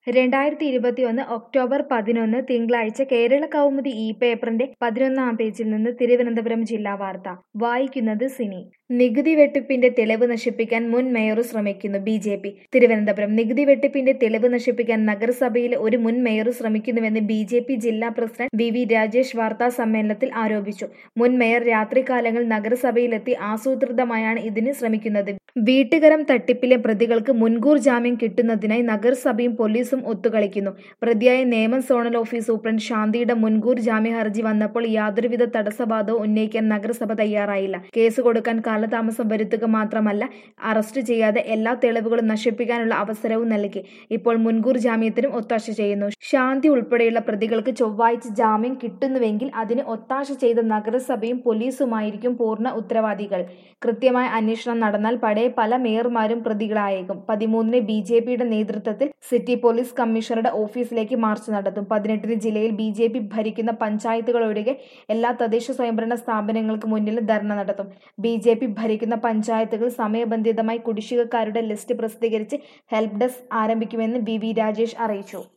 രണ്ടായിരത്തി ഇരുപത്തിയൊന്ന് ഒക്ടോബർ പതിനൊന്ന് തിങ്കളാഴ്ച കേരള കൗമുദി ഈ പേപ്പറിന്റെ പതിനൊന്നാം പേജിൽ നിന്ന് തിരുവനന്തപുരം ജില്ലാ വാർത്ത വായിക്കുന്നത് സിനി നികുതി വെട്ടിപ്പിന്റെ തെളിവ് നശിപ്പിക്കാൻ മുൻ മേയർ ശ്രമിക്കുന്നു ബി ജെ പി തിരുവനന്തപുരം നികുതി വെട്ടിപ്പിന്റെ തെളിവ് നശിപ്പിക്കാൻ നഗരസഭയിലെ ഒരു മുൻ മേയർ ശ്രമിക്കുന്നുവെന്ന് ബി ജെ പി ജില്ലാ പ്രസിഡന്റ് വി വി രാജേഷ് വാർത്താ സമ്മേളനത്തിൽ ആരോപിച്ചു മുൻ മേയർ രാത്രികാലങ്ങളിൽ നഗരസഭയിലെത്തി ആസൂത്രിതമായാണ് ഇതിന് ശ്രമിക്കുന്നത് വീട്ടുകരം തട്ടിപ്പിലെ പ്രതികൾക്ക് മുൻകൂർ ജാമ്യം കിട്ടുന്നതിനായി നഗരസഭയും പോലീസും ഒത്തുകളിക്കുന്നു പ്രതിയായ നേമം സോണൽ ഓഫീസ് സൂപ്രണ്ട് ശാന്തിയുടെ മുൻകൂർ ജാമ്യ ഹർജി വന്നപ്പോൾ യാതൊരുവിധ തടസ്സവാദവും ഉന്നയിക്കാൻ നഗരസഭ തയ്യാറായില്ല കേസ് കൊടുക്കാൻ കാലതാമസം വരുത്തുക മാത്രമല്ല അറസ്റ്റ് ചെയ്യാതെ എല്ലാ തെളിവുകളും നശിപ്പിക്കാനുള്ള അവസരവും നൽകി ഇപ്പോൾ മുൻകൂർ ജാമ്യത്തിനും ഒത്താശ ചെയ്യുന്നു ശാന്തി ഉൾപ്പെടെയുള്ള പ്രതികൾക്ക് ചൊവ്വാഴ്ച ജാമ്യം കിട്ടുന്നുവെങ്കിൽ അതിന് ഒത്താശ ചെയ്ത നഗരസഭയും പോലീസുമായിരിക്കും പൂർണ്ണ ഉത്തരവാദികൾ കൃത്യമായ അന്വേഷണം നടന്നാൽ പഴയ പല മേയർമാരും പ്രതികളായേക്കും പതിമൂന്നിന് ബി ജെ പിയുടെ നേതൃത്വത്തിൽ സിറ്റി പോലീസ് കമ്മീഷണറുടെ ഓഫീസിലേക്ക് മാർച്ച് നടത്തും പതിനെട്ടിന് ജില്ലയിൽ ബി ജെ പി ഭരിക്കുന്ന പഞ്ചായത്തുകളൊഴികെ എല്ലാ തദ്ദേശ സ്വയംഭരണ സ്ഥാപനങ്ങൾക്ക് മുന്നിൽ ധർണ നടത്തും ബി ജെ പി ഭരിക്കുന്ന പഞ്ചായത്തുകൾ സമയബന്ധിതമായി കുടിശ്ശികക്കാരുടെ ലിസ്റ്റ് പ്രസിദ്ധീകരിച്ച് ഹെൽപ്പ് ഡെസ്ക് ആരംഭിക്കുമെന്ന് വി വി രാജേഷ് അറിയിച്ചു